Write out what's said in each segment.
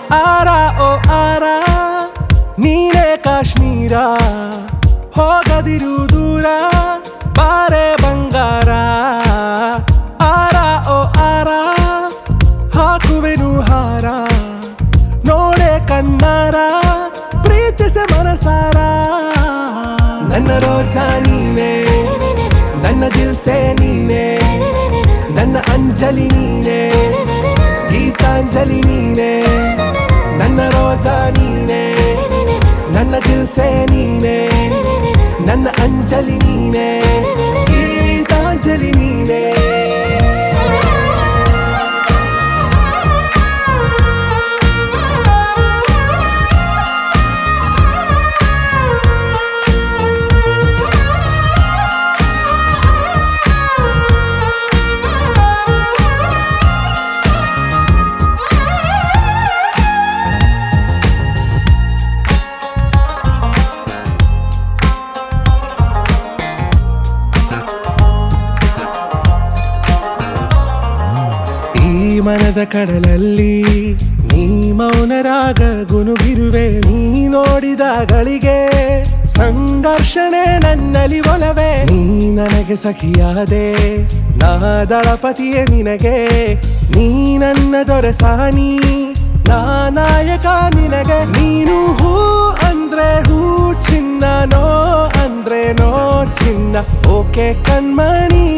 ಆರ ಓ ಆರ ನೀನೇ ಕಾಶ್ಮೀರ ಹೋಗದಿರು ದೂರ ಬಾರೆ ಬಂಗಾರ ಆರ ಓ ಆರ ಹಾಕುವೆನು ಹಾರ ನೋಡೆ ಕಣ್ಣಾರ ಪ್ರೀತಿಸೆ ಮನಸಾರ ನನ್ನ ರೋಜಾ ನೀನೆ ನನ್ನ ದಿಲ್ಸೆ ನೀನೆ ನನ್ನ ಅಂಜಲಿ ನೀನೆ ಗೀತಾಂಜಲಿ ನೀನೆ ನನ್ನ ರೋಜಾ ನೀನೆ ನನ್ನ ದಿಲ್ಸೆ ನೀನೆ ನನ್ನ ಅಂಜಲಿ ನೀನೆ ಗೀತಾಂಜಲಿ ನೀನೆ ಈ ಮನದ ಕಡಲಲ್ಲಿ ನೀ ಮೌನರಾಗ ಗುನುಗಿರುವೆ ನೀ ನೋಡಿದ ಗಳಿಗೆ ಸಂಘರ್ಷಣೆ ನನ್ನಲ್ಲಿ ಒಲವೇ ನೀ ನನಗೆ ಸಖಿಯಾದೆ ನಾ ದಳಪತಿಯೇ ನಿನಗೆ ನೀ ನನ್ನ ದೊರೆಸಾನಿ ನಾ ನಾಯಕ ನಿನಗೆ ನೀನು ಹೂ ಅಂದ್ರೆ ಹೂ ಚಿನ್ನ ನೋ ಅಂದ್ರೆ ನೋ ಚಿನ್ನ ಓಕೆ ಕಣ್ಮಣಿ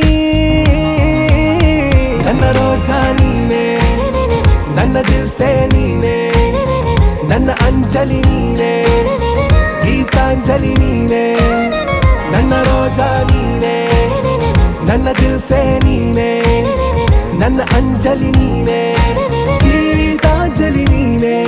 ನನ್ನ ರೋಜಾ ನೀನೆ ನನ್ನ ದಿಲ್ಸೆ ನೀನೆ ನನ್ನ ಅಂಜಲಿ ನೀನೆ ಗೀತಾಂಜಲಿ ನೀನೆ ನನ್ನ ರೋಜಾ ನೀನೆ ನನ್ನ ದಿಲ್ಸೆ ನೀನೆ ನನ್ನ ಅಂಜಲಿ ನೀನೆ ಗೀತಾಂಜಲಿ ನೀನೆ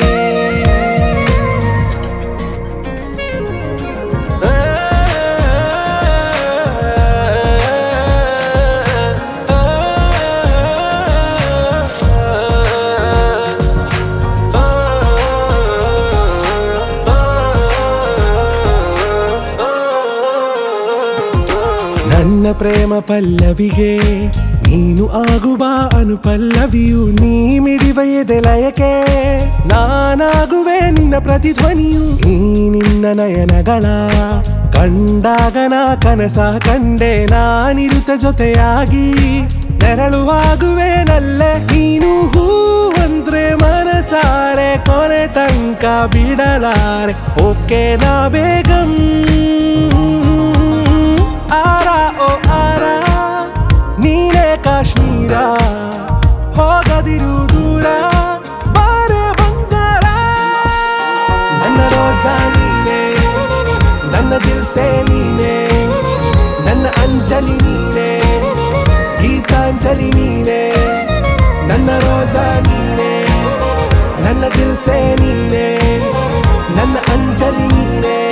ನನ್ನ ಪ್ರೇಮ ಪಲ್ಲವಿಗೆ ನೀನು ಆಗುವ ಅನುಪಲ್ಲವಿಯು ನೀ ಮಿಡಿವ ಎದೆಲಯಕ್ಕೆ ನಾನಾಗುವೆ ನಿನ್ನ ಪ್ರತಿಧ್ವನಿಯು ಈ ನಿನ್ನ ನಯನಗಳ ಕಂಡಾಗ ನಾ ಕನಸ ಕಂಡೆ ನಾನಿರುತ್ತ ಜೊತೆಯಾಗಿ ನೆರಳುವಾಗುವೆ ನಲ್ಲೆ ನೀನು ಹೂ ಅಂದ್ರೆ ಮನಸಾರೆ ಕೊನೆ ತನಕ ಬಿಡಲಾರೆ ಓಕೆ ನಾ ಬೇಗಂ ಆರ ಓ ಆರ ನೀನೇ ಕಾಶ್ಮೀರ ಹೋಗದಿರು ದೂರ ಬಾರೆ ಬಂಗಾರ ನನ್ನ ರೋಜಾ ನೀನೆ ನನ್ನ ದಿಲ್ಸೆ ನೀನೆ ನನ್ನ ಅಂಜಲಿ ನೀನೆ ಗೀತಾಂಜಲಿ ನೀನೆ ನನ್ನ ರೋಜಾ ನೀನೆ ನನ್ನ ದಿಲ್ಸೆ ನೀನೆ ನನ್ನ ಅಂಜಲಿ ನೀನೆ